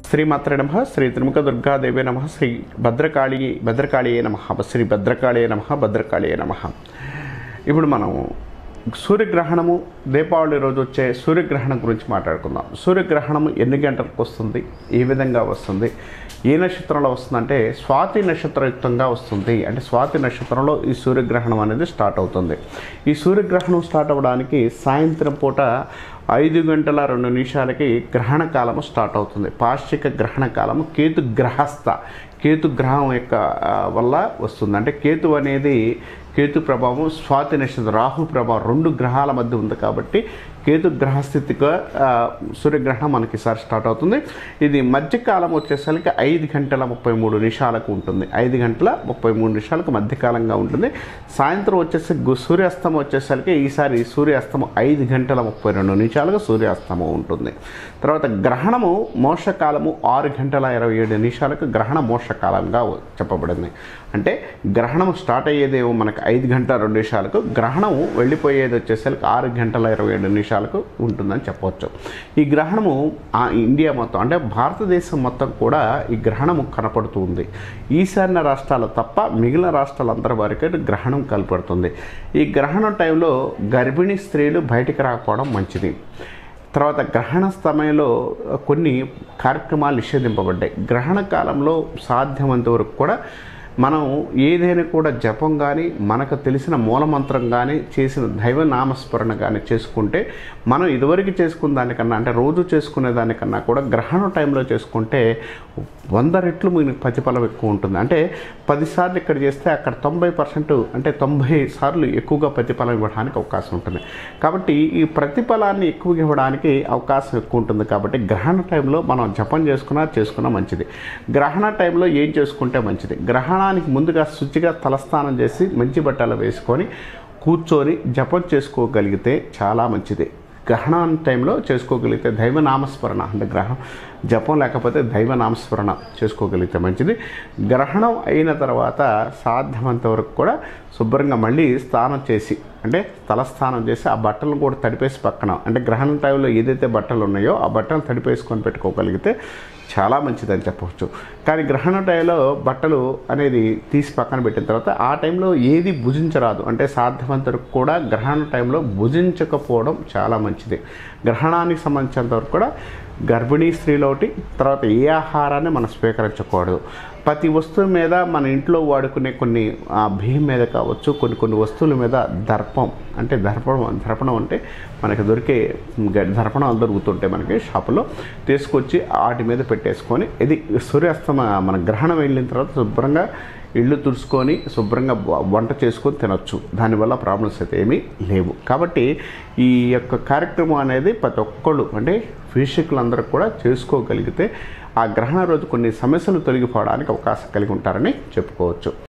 శ్రీమాత్రే నమ శ్రీ త్రిముఖ దుర్గాదేవే నమ శ్రీ భద్రకాళి భద్రకాళియే నమ శ్రీ భద్రకాళియే నమ భద్రకాళియే నమ ఇప్పుడు మనం సూర్యగ్రహణము దీపావళి రోజు వచ్చే సూర్యగ్రహణం గురించి మాట్లాడుకుందాం సూర్యగ్రహణం ఎన్ని గంటలకు వస్తుంది ఏ విధంగా వస్తుంది ఏ నక్షత్రంలో వస్తుందంటే స్వాతి నక్షత్రయుక్తంగా వస్తుంది అంటే స్వాతి నక్షత్రంలో ఈ సూర్యగ్రహణం అనేది స్టార్ట్ అవుతుంది ఈ సూర్యగ్రహణం స్టార్ట్ అవ్వడానికి సాయంత్రం పూట ఐదు గంటల రెండు నిమిషాలకి గ్రహణ కాలము స్టార్ట్ అవుతుంది పాశ్చిక గ్రహణ కాలము కేతు గ్రహస్థ కేతు గ్రహం యొక్క ఆ, వల్ల వస్తుంది అంటే కేతు అనేది కేతు ప్రభావం స్వాతి నక్షత్రం రాహు ప్రభావం రెండు గ్రహాల మధ్య ఉంది కాబట్టి కేతు గ్రహస్థితిగా ఆ, సూర్యగ్రహణం మనకి ఈసారి స్టార్ట్ అవుతుంది ఇది మధ్యకాలం వచ్చేసరికి ఐదు గంటల ముప్పై మూడు నిమిషాలకు ఉంటుంది ఐదు గంటల ముప్పై మూడు నిమిషాలకు మధ్యకాలంగా ఉంటుంది సాయంత్రం వచ్చేసి గు- సూర్యాస్తమం వచ్చేసరికి ఈసారి సూర్యాస్తమం ఐదు గంటల ముప్పై రెండు నిమిషాలకు సూర్యాస్తమం ఉంటుంది తర్వాత గ్రహణము మోసకాలము ఆరు గంటల ఇరవై ఏడు నిమిషాలకు గ్రహణ మోసకాలంగా చెప్పబడింది అంటే గ్రహణం స్టార్ట్ అయ్యేదేమో మనకు ఐదు గంటల రెండు నిమిషాలకు గ్రహణం వెళ్ళిపోయేది వచ్చేసరికి ఆరు గంటల ఇరవై ఏడు నిమిషాలకు ఉంటుందని చెప్పవచ్చు ఈ గ్రహణము ఆ ఇండియా మొత్తం అంటే భారతదేశం మొత్తం కూడా ఈ గ్రహణము కనపడుతూ ఉంది ఈశాన్య రాష్ట్రాలు తప్ప మిగిలిన రాష్ట్రాలందరి వారికి గ్రహణం కనపడుతుంది ఈ గ్రహణం టైంలో గర్భిణీ స్త్రీలు బయటికి రాకపోవడం మంచిది తర్వాత గ్రహణ సమయంలో కొన్ని కార్యక్రమాలు నిషేధింపబడ్డాయి గ్రహణ కాలంలో సాధ్యమంత వరకు కూడా మనం ఏదైనా కూడా జపం కానీ మనకు తెలిసిన మూలమంత్రం కానీ చేసిన దైవ నామస్మరణ కానీ చేసుకుంటే మనం ఇదివరకు చేసుకున్న దానికన్నా అంటే రోజు చేసుకునే దానికన్నా కూడా గ్రహణ టైంలో చేసుకుంటే వంద రెట్లు మీకు ప్రతిఫలం ఎక్కువ ఉంటుంది అంటే పదిసార్లు ఇక్కడ చేస్తే అక్కడ తొంభై పర్సెంట్ అంటే తొంభై సార్లు ఎక్కువగా ప్రతిఫలం ఇవ్వడానికి అవకాశం ఉంటుంది కాబట్టి ఈ ప్రతిఫలాన్ని ఎక్కువగా ఇవ్వడానికి అవకాశం ఎక్కువ ఉంటుంది కాబట్టి గ్రహణ టైంలో మనం జపం చేసుకున్నా చేసుకున్నా మంచిది గ్రహణ టైంలో ఏం చేసుకుంటే మంచిది గ్రహణానికి ముందుగా శుచిగా తలస్నానం చేసి మంచి బట్టలు వేసుకొని కూర్చొని జపం చేసుకోగలిగితే చాలా మంచిది గ్రహణం టైంలో చేసుకోగలిగితే దైవ నామస్మరణ అంటే గ్రహం జపం లేకపోతే దైవ నామస్మరణ చేసుకోగలిగితే మంచిది గ్రహణం అయిన తర్వాత సాధ్యమంత వరకు కూడా శుభ్రంగా మళ్ళీ స్నానం చేసి అంటే తలస్నానం చేసి ఆ బట్టలను కూడా తడిపేసి పక్కన అంటే గ్రహణం టైంలో ఏదైతే బట్టలు ఉన్నాయో ఆ బట్టలను తడిపేసుకొని పెట్టుకోగలిగితే చాలా మంచిదని చెప్పవచ్చు కానీ గ్రహణ టైంలో బట్టలు అనేది తీసి పక్కన పెట్టిన తర్వాత ఆ టైంలో ఏది భుజించరాదు అంటే సాధ్యమంత వరకు కూడా గ్రహణ టైంలో భుజించకపోవడం చాలా మంచిది గ్రహణానికి సంబంధించినంత వరకు కూడా గర్భిణీ స్త్రీలో ఒకటి తర్వాత ఏ ఆహారాన్ని మనం స్వీకరించకూడదు ప్రతి వస్తువు మీద మన ఇంట్లో వాడుకునే కొన్ని ఆ, బియ్యం మీద కావచ్చు కొన్ని కొన్ని వస్తువుల మీద దర్పం అంటే దర్పణం దర్పణం అంటే మనకి దొరికే గ- దర్పణాలు దొరుకుతుంటాయి మనకి షాపులో తీసుకొచ్చి వాటి మీద పెట్టేసుకొని ఇది సూర్యాస్తమ మన గ్రహణం వెళ్ళిన తర్వాత శుభ్రంగా ఇళ్ళు తుడుచుకొని శుభ్రంగా వ- వంట చేసుకొని తినొచ్చు దానివల్ల ప్రాబ్లమ్స్ అయితే ఏమీ లేవు కాబట్టి ఈ యొక్క కార్యక్రమం అనేది ప్రతి ఒక్కళ్ళు అంటే వీక్షకులందరూ కూడా చేసుకోగలిగితే ఆ గ్రహణ రోజు కొన్ని సమస్యలు తొలగిపోవడానికి అవకాశం కలిగి ఉంటారని చెప్పుకోవచ్చు